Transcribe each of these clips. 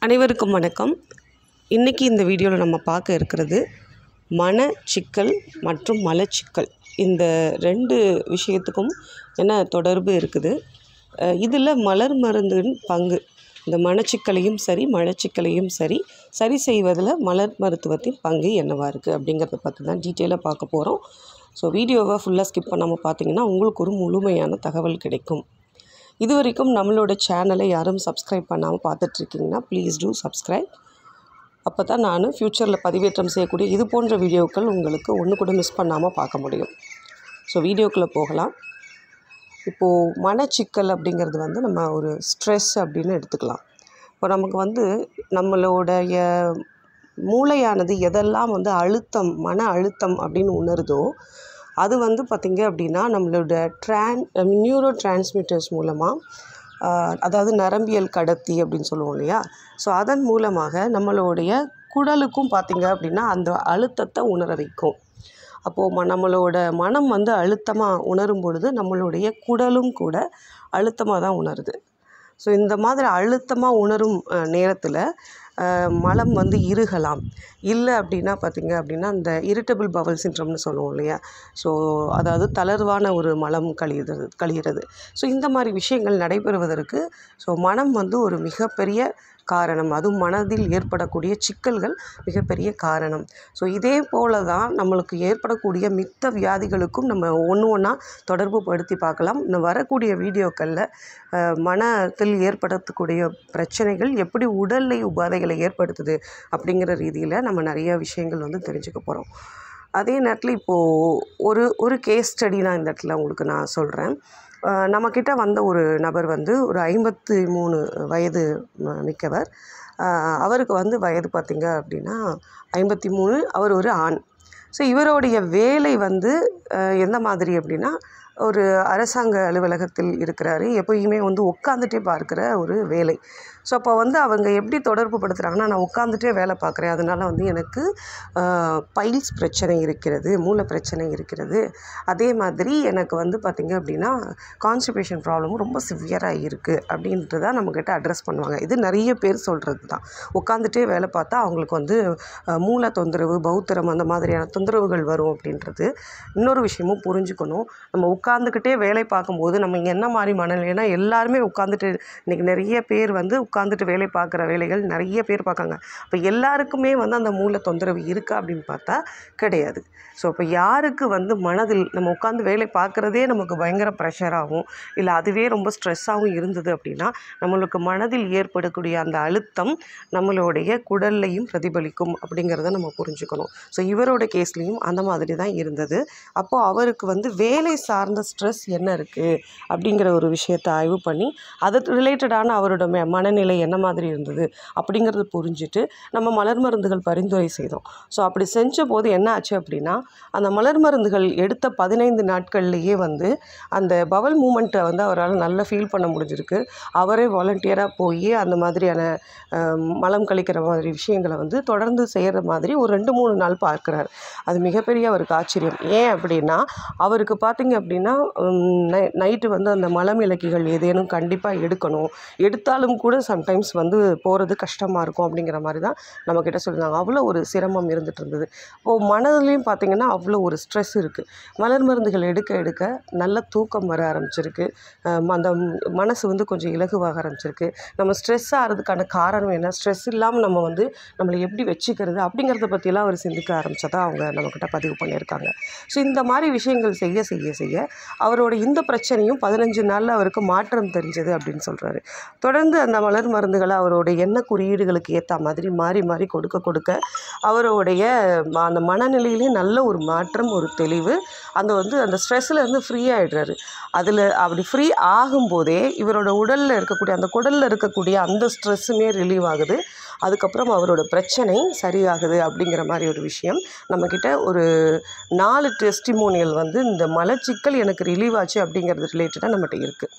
அனைவருக்கும் வணக்கம் இன்றைக்கி இந்த வீடியோவில் நம்ம பார்க்க இருக்கிறது மனச்சிக்கல் மற்றும் மலச்சிக்கல் இந்த ரெண்டு விஷயத்துக்கும் என்ன தொடர்பு இருக்குது இதில் மலர் மருந்தின் பங்கு இந்த மனச்சிக்கலையும் சரி மலச்சிக்கலையும் சரி சரி செய்வதில் மலர் மருத்துவத்தின் பங்கு என்னவாக இருக்குது அப்படிங்கிறத பற்றி தான் டீட்டெயிலாக பார்க்க போகிறோம் ஸோ வீடியோவை ஃபுல்லாக ஸ்கிப் பண்ணாமல் பார்த்தீங்கன்னா உங்களுக்கு ஒரு முழுமையான தகவல் கிடைக்கும் இது வரைக்கும் நம்மளோட சேனலை யாரும் சப்ஸ்கிரைப் பண்ணாமல் பார்த்துட்ருக்கீங்கன்னா ப்ளீஸ் டூ சப்ஸ்கிரைப் அப்போ தான் நான் ஃப்யூச்சரில் பதிவேற்றம் செய்யக்கூடிய இது போன்ற வீடியோக்கள் உங்களுக்கு ஒன்று கூட மிஸ் பண்ணாமல் பார்க்க முடியும் ஸோ வீடியோக்குள்ளே போகலாம் இப்போது மனச்சிக்கல் அப்படிங்கிறது வந்து நம்ம ஒரு ஸ்ட்ரெஸ் அப்படின்னு எடுத்துக்கலாம் இப்போ நமக்கு வந்து நம்மளுடைய மூளையானது எதெல்லாம் வந்து அழுத்தம் மன அழுத்தம் அப்படின்னு உணருதோ அது வந்து பார்த்திங்க அப்படின்னா நம்மளோட ட்ரான் நியூரோ டிரான்ஸ்மிட்டர்ஸ் மூலமாக அதாவது நரம்பியல் கடத்தி அப்படின்னு சொல்லுவோம் இல்லையா ஸோ அதன் மூலமாக நம்மளுடைய குடலுக்கும் பார்த்திங்க அப்படின்னா அந்த அழுத்தத்தை உணர வைக்கும் அப்போது ம நம்மளோட மனம் வந்து அழுத்தமாக உணரும் பொழுது நம்மளுடைய குடலும் கூட அழுத்தமாக தான் உணருது ஸோ இந்த மாதிரி அழுத்தமாக உணரும் நேரத்தில் மலம் வந்து இறுகலாம் இல்லை அப்படின்னா பார்த்திங்க அப்படின்னா இந்த இரிட்டபிள் பவல் சின்ட்ரம்னு சொல்லுவோம் இல்லையா ஸோ அதாவது தளர்வான ஒரு மலம் கழிகிறது கழிகிறது ஸோ இந்த மாதிரி விஷயங்கள் நடைபெறுவதற்கு ஸோ மனம் வந்து ஒரு மிகப்பெரிய காரணம் அதுவும் மனதில் ஏற்படக்கூடிய சிக்கல்கள் மிகப்பெரிய காரணம் ஸோ இதே போல தான் நம்மளுக்கு ஏற்படக்கூடிய மித்த வியாதிகளுக்கும் நம்ம ஒன்று ஒன்றா தொடர்பு படுத்தி பார்க்கலாம் இன்னும் வரக்கூடிய வீடியோக்களில் மனத்தில் ஏற்படக்கூடிய பிரச்சனைகள் எப்படி உடல்லை உபாதைகளை ஏற்படுத்துது அப்படிங்கிற ரீதியில் நம்ம நிறைய விஷயங்கள் வந்து தெரிஞ்சுக்க போகிறோம் அதே நேரத்தில் இப்போது ஒரு ஒரு கேஸ் ஸ்டடி நான் இந்த இடத்துல உங்களுக்கு நான் சொல்கிறேன் நம்மக்கிட்ட வந்த ஒரு நபர் வந்து ஒரு ஐம்பத்தி மூணு வயது மிக்கவர் அவருக்கு வந்து வயது பார்த்திங்க அப்படின்னா ஐம்பத்தி மூணு அவர் ஒரு ஆண் ஸோ இவருடைய வேலை வந்து எந்த மாதிரி அப்படின்னா ஒரு அரசாங்க அலுவலகத்தில் இருக்கிறாரு எப்பயுமே வந்து உட்காந்துட்டே பார்க்குற ஒரு வேலை ஸோ அப்போ வந்து அவங்க எப்படி தொடர்பு படுத்துகிறாங்கன்னா நான் உட்காந்துட்டே வேலை பார்க்குறேன் அதனால் வந்து எனக்கு பைல்ஸ் பிரச்சனை இருக்கிறது மூளை பிரச்சனை இருக்கிறது அதே மாதிரி எனக்கு வந்து பார்த்திங்க அப்படின்னா கான்ஸ்டிபேஷன் ப்ராப்ளமும் ரொம்ப சிவியராக இருக்குது அப்படின்றத நம்மக்கிட்ட அட்ரஸ் பண்ணுவாங்க இது நிறைய பேர் சொல்கிறது தான் உட்காந்துட்டே வேலை பார்த்தா அவங்களுக்கு வந்து மூளை தொந்தரவு பௌத்திரம் அந்த மாதிரியான தொந்தரவுகள் வரும் அப்படின்றது இன்னொரு விஷயமும் புரிஞ்சுக்கணும் நம்ம உட்காந்துக்கிட்டே வேலை பார்க்கும்போது நம்ம என்ன மாதிரி மனநிலைனா எல்லாருமே உட்காந்துட்டு இன்றைக்கி நிறைய பேர் வந்து உட்காந்துட்டு வேலை பார்க்குற வேலைகள் நிறைய பேர் பார்க்காங்க இப்போ எல்லாருக்குமே வந்து அந்த மூளை தொந்தரவு இருக்கா அப்படின்னு பார்த்தா கிடையாது ஸோ இப்போ யாருக்கு வந்து மனதில் நம்ம உட்காந்து வேலை பார்க்குறதே நமக்கு பயங்கர ப்ரெஷராகவும் இல்லை அதுவே ரொம்ப ஸ்ட்ரெஸ்ஸாகவும் இருந்தது அப்படின்னா நம்மளுக்கு மனதில் ஏற்படக்கூடிய அந்த அழுத்தம் நம்மளுடைய குடல்லையும் பிரதிபலிக்கும் அப்படிங்கிறத நம்ம புரிஞ்சுக்கணும் ஸோ இவரோட கேஸ்லேயும் அந்த மாதிரி தான் இருந்தது அப்போது அவருக்கு வந்து வேலை சார்ந்த ஸ்ட்ரெஸ் என்ன இருக்குது அப்படிங்கிற ஒரு விஷயத்தை ஆய்வு பண்ணி அது ரிலேட்டடான அவரோட மனநிலை என்ன மாதிரி இருந்தது அப்படிங்கிறது புரிஞ்சுட்டு நம்ம மலர் மருந்துகள் பரிந்துரை செய்தோம் ஸோ அப்படி செஞ்ச போது என்ன ஆச்சு அப்படின்னா அந்த மலர் மருந்துகள் எடுத்த பதினைந்து நாட்கள்லேயே வந்து அந்த பவல் மூமெண்ட்டை வந்து அவரால் நல்லா ஃபீல் பண்ண முடிஞ்சிருக்கு அவரே வாலண்டியராக போய் அந்த மாதிரியான மலம் கழிக்கிற மாதிரி விஷயங்களை வந்து தொடர்ந்து செய்கிற மாதிரி ஒரு ரெண்டு மூணு நாள் பார்க்குறாரு அது மிகப்பெரிய அவருக்கு ஆச்சரியம் ஏன் அப்படின்னா அவருக்கு பார்த்திங்க அப்படின்னா நை நைட்டு வந்து அந்த மலம் இலக்கிகள் ஏதேனும் கண்டிப்பாக எடுக்கணும் எடுத்தாலும் கூட சம்டைம்ஸ் வந்து போகிறது கஷ்டமாக இருக்கும் அப்படிங்கிற மாதிரி தான் நம்மக்கிட்ட சொல்லியிருந்தாங்க அவ்வளோ ஒரு சிரமம் இருந்துகிட்டு இருந்தது இப்போது மனதுலேயும் பார்த்திங்கன்னா அவ்வளோ ஒரு ஸ்ட்ரெஸ் இருக்குது மலர் மருந்துகள் எடுக்க எடுக்க நல்ல தூக்கம் வர ஆரம்பிச்சிருக்கு அந்த மனசு வந்து கொஞ்சம் இலகுவாக ஆரம்பிச்சிருக்கு நம்ம ஸ்ட்ரெஸ் ஆகிறதுக்கான காரணம் என்ன ஸ்ட்ரெஸ் இல்லாமல் நம்ம வந்து நம்மளை எப்படி வச்சுக்கிறது அப்படிங்கிறத பற்றியெல்லாம் அவர் சிந்திக்க ஆரம்பித்ததா அவங்க நம்மக்கிட்ட பதிவு பண்ணியிருக்காங்க ஸோ இந்த மாதிரி விஷயங்கள் செய்ய செய்ய செய்ய அவரோட இந்த பிரச்சனையும் பதினஞ்சு நாளில் அவருக்கு மாற்றம் தெரிஞ்சது அப்படின்னு சொல்கிறாரு தொடர்ந்து அந்த மலர் மருந்துகளை அவரோட எண்ண குறியீடுகளுக்கு ஏற்ற மாதிரி மாறி மாறி கொடுக்க கொடுக்க அவருடைய அந்த மனநிலையிலேயும் நல்ல ஒரு மாற்றம் ஒரு தெளிவு அந்த வந்து அந்த ஸ்ட்ரெஸ்ஸில் இருந்து ஃப்ரீ ஆகிடுறாரு அதில் அப்படி ஃப்ரீ ஆகும்போதே இவரோட உடலில் இருக்கக்கூடிய அந்த குடலில் இருக்கக்கூடிய அந்த ஸ்ட்ரெஸ்ஸுமே ரிலீவ் ஆகுது அதுக்கப்புறம் அவரோட பிரச்சனை சரியாகுது அப்படிங்கிற மாதிரி ஒரு விஷயம் நம்மக்கிட்ட ஒரு நாலு டெஸ்டிமோனியல் வந்து இந்த மலச்சிக்கல் எனக்கு ரிலீவ் ஆச்சு அப்படிங்கிறது ரிலேட்டடாக நம்மகிட்ட இருக்குது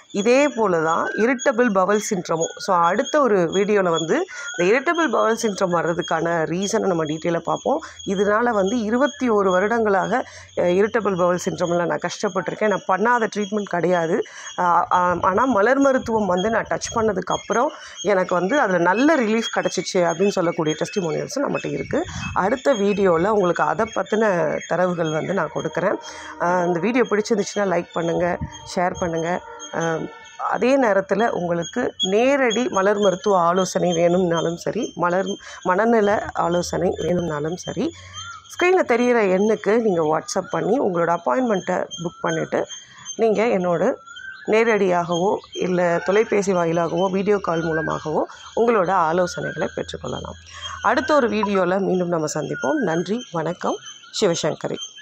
இதே போல தான் இரிட்டபிள் பவல் சின்ட்ரமும் ஸோ அடுத்த ஒரு வீடியோவில் வந்து இந்த இரிட்டபிள் பவல் சின்ட்ரம் வர்றதுக்கான ரீசனை நம்ம டீட்டெயிலாக பார்ப்போம் இதனால் வந்து இருபத்தி ஒரு வருடங்களாக இரிட்டபிள் பவல் சின்ட்ரமில் நான் கஷ்டப்பட்டிருக்கேன் நான் பண்ணாத ட்ரீட்மெண்ட் கிடையாது ஆனால் மலர் மருத்துவம் வந்து நான் டச் பண்ணதுக்கப்புறம் எனக்கு வந்து அதில் நல்ல ரிலீஃப் கிடச்சிச்சு அப்படின்னு சொல்லக்கூடிய டெஸ்டிமோனியல்ஸும் நம்மகிட்ட இருக்குது அடுத்த வீடியோவில் உங்களுக்கு அதை பற்றின தரவுகள் வந்து நான் கொடுக்குறேன் ஆஹ் இந்த வீடியோ பிடிச்சிருந்துச்சுன்னா லைக் பண்ணுங்கள் ஷேர் பண்ணுங்கள் ஆஹ் அதே நேரத்தில் உங்களுக்கு நேரடி மலர் மருத்துவ ஆலோசனை வேணும்னாலும் சரி மலர் மனநல ஆலோசனை வேணும்னாலும் சரி ஸ்க்ரீனில் தெரிகிற எண்ணுக்கு நீங்கள் வாட்ஸ்அப் பண்ணி உங்களோட அப்பாயின்மெண்ட்டை புக் பண்ணிவிட்டு நீங்கள் என்னோட நேரடியாகவோ இல்லை தொலைபேசி வாயிலாகவோ வீடியோ கால் மூலமாகவோ உங்களோட ஆலோசனைகளை பெற்றுக்கொள்ளலாம் அடுத்த ஒரு வீடியோவில் மீண்டும் நம்ம சந்திப்போம் நன்றி வணக்கம் சிவசங்கரி